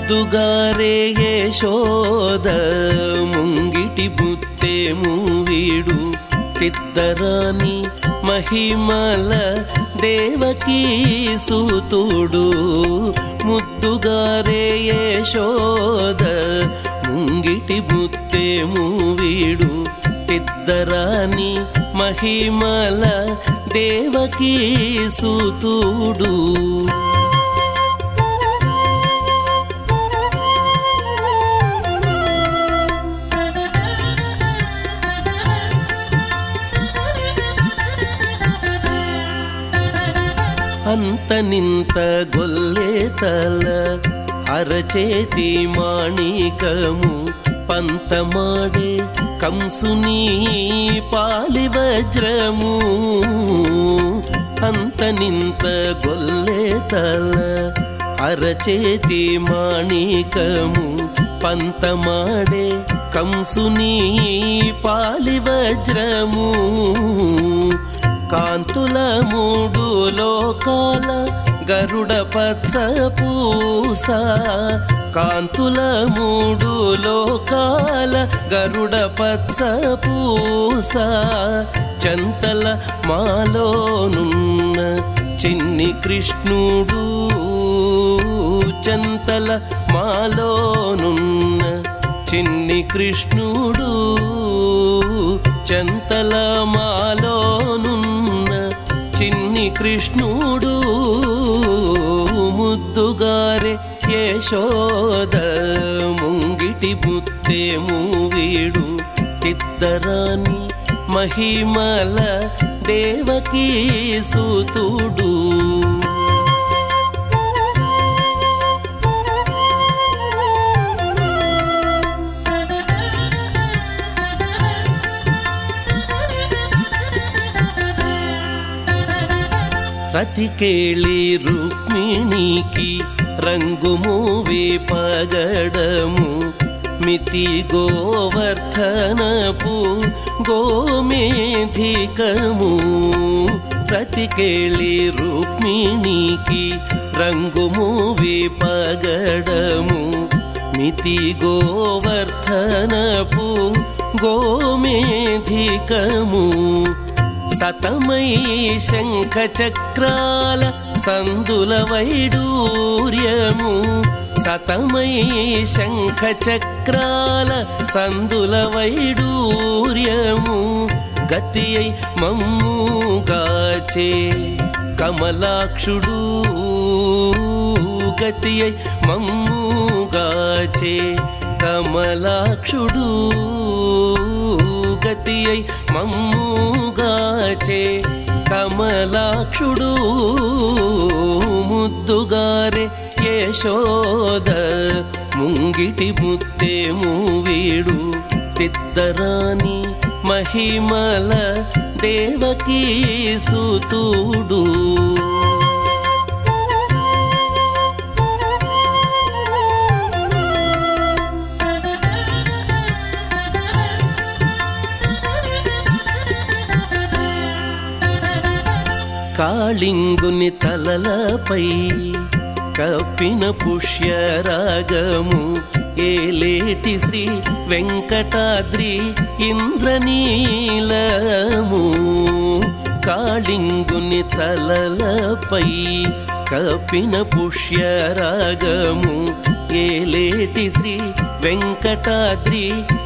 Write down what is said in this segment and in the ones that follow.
ముద్దుగారే యశోద ముంగిటి బుత్తేము వీడు తిద్దరాని మహిమల దేవకీ సూతుడు ముద్దుగారే యశోద ముంగిటి బుత్తేము వీడు తిద్దరాని మహిమల దేవకీ సూతుడు అంత నింత గొల్లే తల అరచేతి మాణికము పంతమాడే కంసుని పాలి వజ్రము అంత నింత గొల్లే తల అరచేతి మాణికము పంతమాడే కంసుని పాలి వజ్రము కాంతుల మూడు లోకాల గరుడ పచ్చ పూస కాంతుల మూడు లోకాల గరుడ పచ్చ పూస చంతల మాలోనున్న చిన్ని కృష్ణుడు చంతల మాలోనున్న చిన్ని కృష్ణుడు చంతల మాలోనున్న చిన్ని కృష్ణుడు ముద్దుగారే యశోద ముంగిటి బుత్తేము వీడు తిద్దరాని మహిమల దేవకీ సూతుడు రతికేళి రుక్మిణికి రంగు మూవి పగడము మితి గోవర్ధనపు గోమేధికము ప్రతికేళి రుక్మిణికి రంగు మూవి పగడము మితి గోవర్ధనపు గోమేధికము సతమై శంఖ చక్రాల సందుల వైడూర్యము సతమై శంఖ చక్రాల సందుల వైడూర్యము గతి అయి మమ్ముగాచే కమలాక్షుడు గతి అయి మమ్ముగాచే కమలాక్షుడు గతి అయి మమ్ముగాచే కమలాక్షుడు ముద్దుగారే యశోద ముంగిటి ముత్తేము వీడు తిద్దరాని మహిమల దేవకీ సూతుడు కాళింగుని తలలపై కప్పిన పుష్యరాగము ఏలేటి శ్రీ వెంకటాద్రి ఇంద్రనీలము కాళింగుని తలలపై కప్పిన పుష్యరాగము ఏలేటి శ్రీ వెంకటాద్రి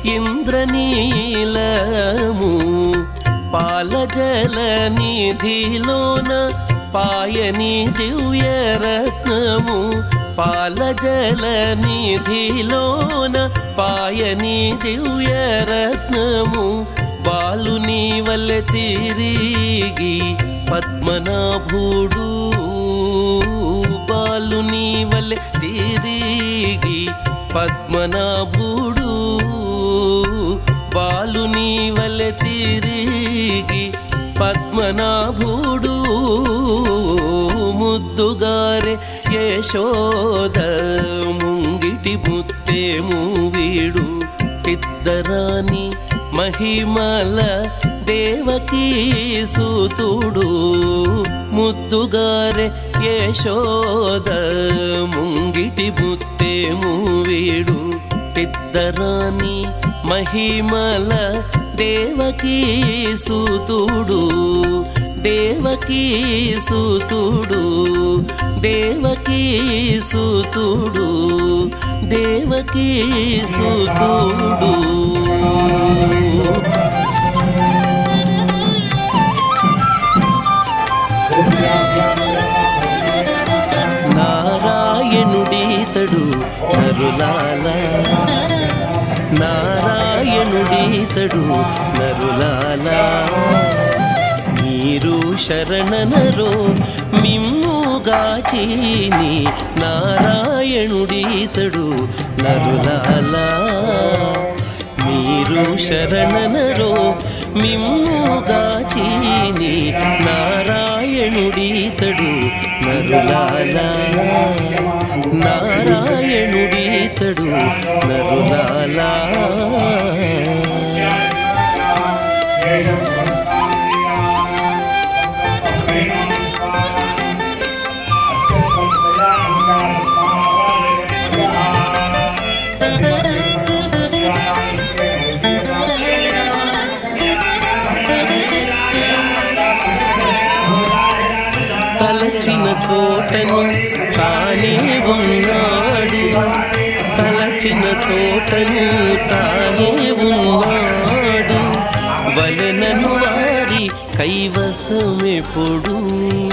ఇంద్రనీలము పాలజల నిధిలోన పాయని దివ్య రత్నము పాలజల నిధిలోన పాయని దివ్య రత్నము బాలుని వల్ల తిరిగి పద్మనాభుడు బాలుని వల్ల తిరిగి పద్మనాభుడు బాలుని వల్ల తిరిగి పద్మనాభుడు ముద్దుగారే యశోద ముంగిటి ముత్తేము వీడు తిద్దరాని మహిమల దేవకీ సూతుడు ముద్దుగారే యశోద ముంగిటి ముత్తే పుత్తేము వీడు తిద్దరాని మహిమల దేవకీ సూతుడు దేవకీ సూతుడు దేవకీ సూతుడు దేవకీ సూతుడు నారాయణుడీతడు నరులాల నారాయణుడీతడు నరులాల మీరు శరణనరో మిమ్ముగాచీని నారాయణుడీతడు నరులాల మీరు శరణనరో మిమ్ముగాచీని నారాయణుడీతడు నరులాల నారాయణుడీతడు నరులాల తలచిన చోటను తానే ఉన్నాడు తలచిన చోటను తానే ఉన్నాడు వలెనను వారి కైవసమెప్పుడు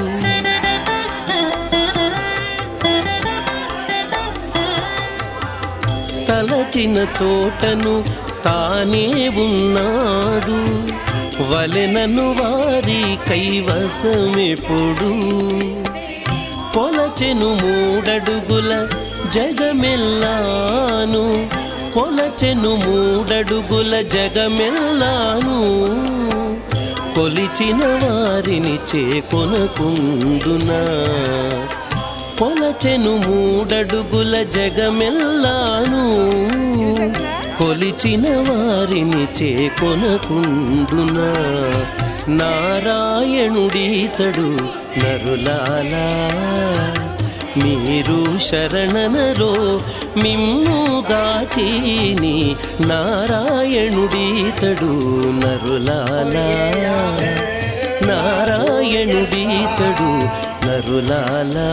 తలచిన చోటను తానే ఉన్నాడు వలెనను వారి కైవసమెప్పుడు కొలచెను మూడడుగుల జగమెల్లాను కొలచెను మూడడుగుల జగమెల్లాను కొలిచిన వారిని చేకొనకుండునా కొలచెను మూడడుగుల జగమెల్లాను కొలిచిన వారిని చేకొనకుండునా నారాయణుడీతడు నరులాలా మీరు శరణనలో మిమ్ముగాచీని నారాయణుడీతడు నరులాలా నారాయణుడీతడు నరులాలా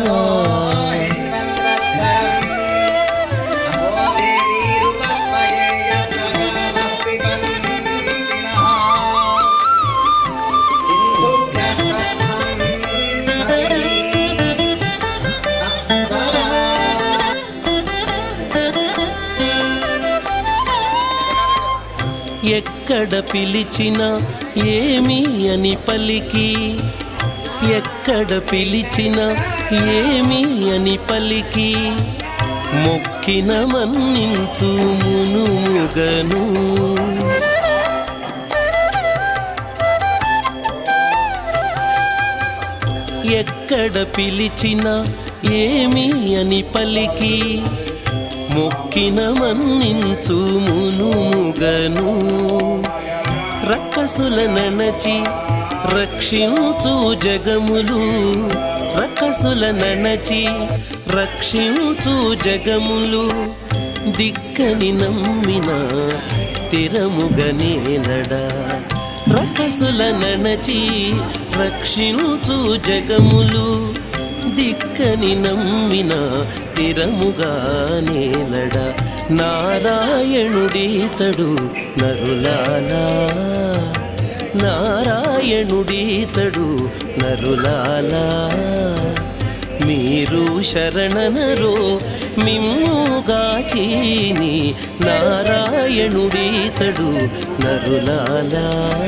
ఎక్కడ పిలిచినా ఏమి అని పలికి ఎక్కడ పిలిచినా ఏమి అని పలికి మొక్కిన మన్నించు మునుముగను ఎక్కడ పిలిచినా ఏమి అని పలికి మొక్కిన మన్నించు మునుముగను రక్కసుల నణచి రక్షించు జగములు రక్కసుల నణచి రక్షించు జగములు దిక్కని నమ్మిన తిరముగనేలడా రకసుల నణచి రక్షించు జగములు దిక్కని నమ్మిన తిరముగా నేలడ నారాయణుడీతడు నరులాలా నారాయణుడీతడు నరులాలా మీరు శరణనరో మిమ్ముగాచీని నారాయణుడీతడు నరులాలా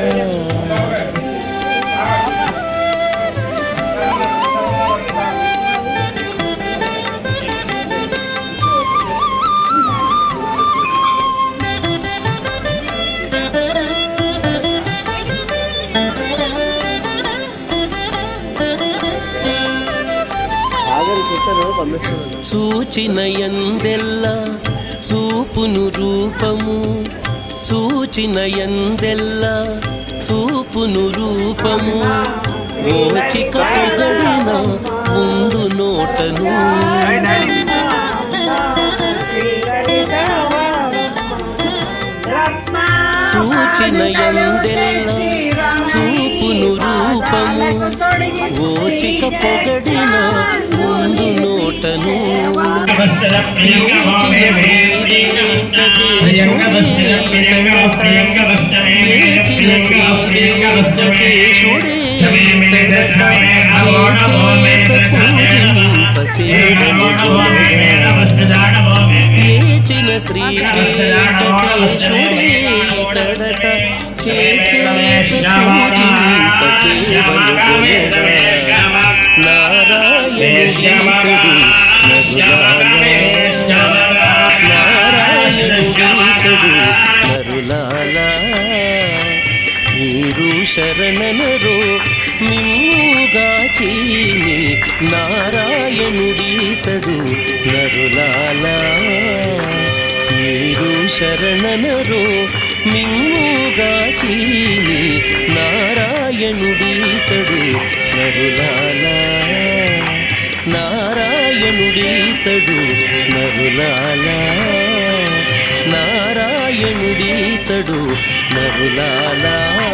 చూచిన ఎందెల్ల చూపును రూపము చూచిన ఎందెల్ల చూపును రూపము ఓచిక పొగడిన ముందు నోటను చూచిన ఎందెల్ల చూపును రూపము ఓచిక పొగడిన ఉండు నోటను ఏచిన శ్రీ వెంకటేశుడే ఇతడట ఏచిన శ్రీ వెంకటేశుడే ఇతడట చేచేత పూజింప సేవలు ఏచిన శ్రీ వెంకటేశుడే ఇతడట చేచేత పూజింప సేవలు నారాయణుడీతడు నారాయణుడీతడు నరులాలా మీరు శరణనరో మిమ్ముగా చీని నారాయణుడీతడు నరులాలా మీరు శరణనరో మిమ్ముగా చీని నారాయణుడీతడు నరులాలా నారాయణుడీతడు నరులాలా నారాయణుడీతడు నరులాలా